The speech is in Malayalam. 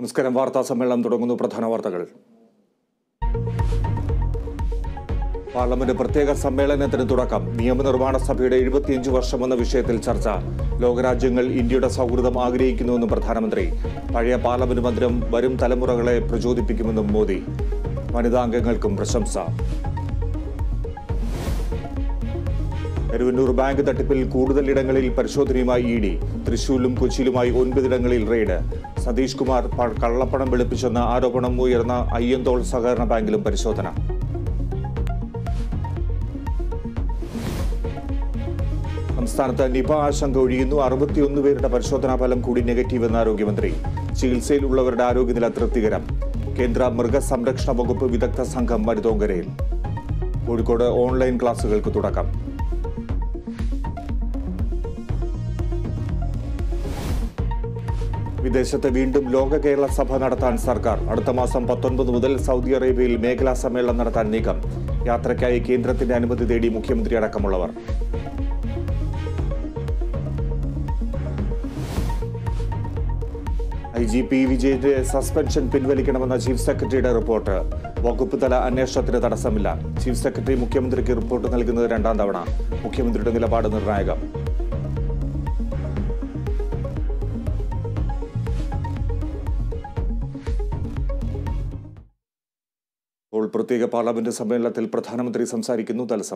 നമസ്കാരം വാർത്താ സമ്മേളനം തുടങ്ങുന്നു പ്രധാന വാർത്തകൾ പാർലമെന്റ് പ്രത്യേക സമ്മേളനത്തിന് തുടക്കം നിയമനിർമ്മാണ സഭയുടെ എഴുപത്തിയഞ്ച് വർഷമെന്ന വിഷയത്തിൽ ചർച്ച ലോകരാജ്യങ്ങൾ ഇന്ത്യയുടെ സൗഹൃദം ആഗ്രഹിക്കുന്നുവെന്നും പ്രധാനമന്ത്രി പഴയ പാർലമെന്റ് മന്ദിരം വരും തലമുറകളെ പ്രചോദിപ്പിക്കുമെന്നും മോദി വനിതാംഗങ്ങൾക്കും പ്രശംസ എരുവന്നൂർ ബാങ്ക് തട്ടിപ്പിൽ കൂടുതൽ ഇടങ്ങളിൽ പരിശോധനയുമായി ഇ ഡി തൃശൂരിലും കൊച്ചിയിലുമായി ഒൻപതിടങ്ങളിൽ റെയ്ഡ് സതീഷ് കുമാർ പ- കള്ളപ്പണം വെളുപ്പിച്ചെന്ന ആരോപണം ഉയർന്ന അയ്യന്തോൾ സഹകരണ ബാങ്കിലും പരിശോധന സംസ്ഥാനത്ത് നിപ ആശങ്ക ഒഴിയുന്നു അറുപത്തിയൊന്ന് പേരുടെ പരിശോധനാ ഫലം കൂടി നെഗറ്റീവ് എന്ന് ആരോഗ്യമന്ത്രി ചികിത്സയിലുള്ളവരുടെ ആരോഗ്യനില തൃപ്തികരം കേന്ദ്ര മൃഗസംരക്ഷണ വകുപ്പ് വിദഗ്ധ സംഘം മരുതോങ്കരയിൽ കോഴിക്കോട് ഓൺലൈൻ ക്ലാസുകൾക്ക് തുടക്കം വിദേശത്ത് വീണ്ടും ലോക കേരള സഭ നടത്താൻ സർക്കാർ അടുത്ത മാസം പത്തൊൻപത് മുതൽ സൗദി അറേബ്യയിൽ മേഖലാ സമ്മേളനം നടത്താൻ നീക്കം യാത്രയ്ക്കായി കേന്ദ്രത്തിന്റെ അനുമതി തേടി മുഖ്യമന്ത്രി അടക്കമുള്ളവർ ഐ ജി പി വിജയന്റെ സസ്പെൻഷൻ പിൻവലിക്കണമെന്ന ചീഫ് സെക്രട്ടറിയുടെ റിപ്പോർട്ട് വകുപ്പ് തല അന്വേഷണത്തിന് തടസ്സമില്ല ചീഫ് സെക്രട്ടറി മുഖ്യമന്ത്രിക്ക് റിപ്പോർട്ട് നൽകുന്നത് രണ്ടാം തവണ മുഖ്യമന്ത്രിയുടെ നിലപാട് നിർണായകം ഇപ്പോൾ പ്രത്യേക പാർലമെന്റ് സമ്മേളനത്തിൽ പ്രധാനമന്ത്രി സംസാരിക്കുന്നു തലസം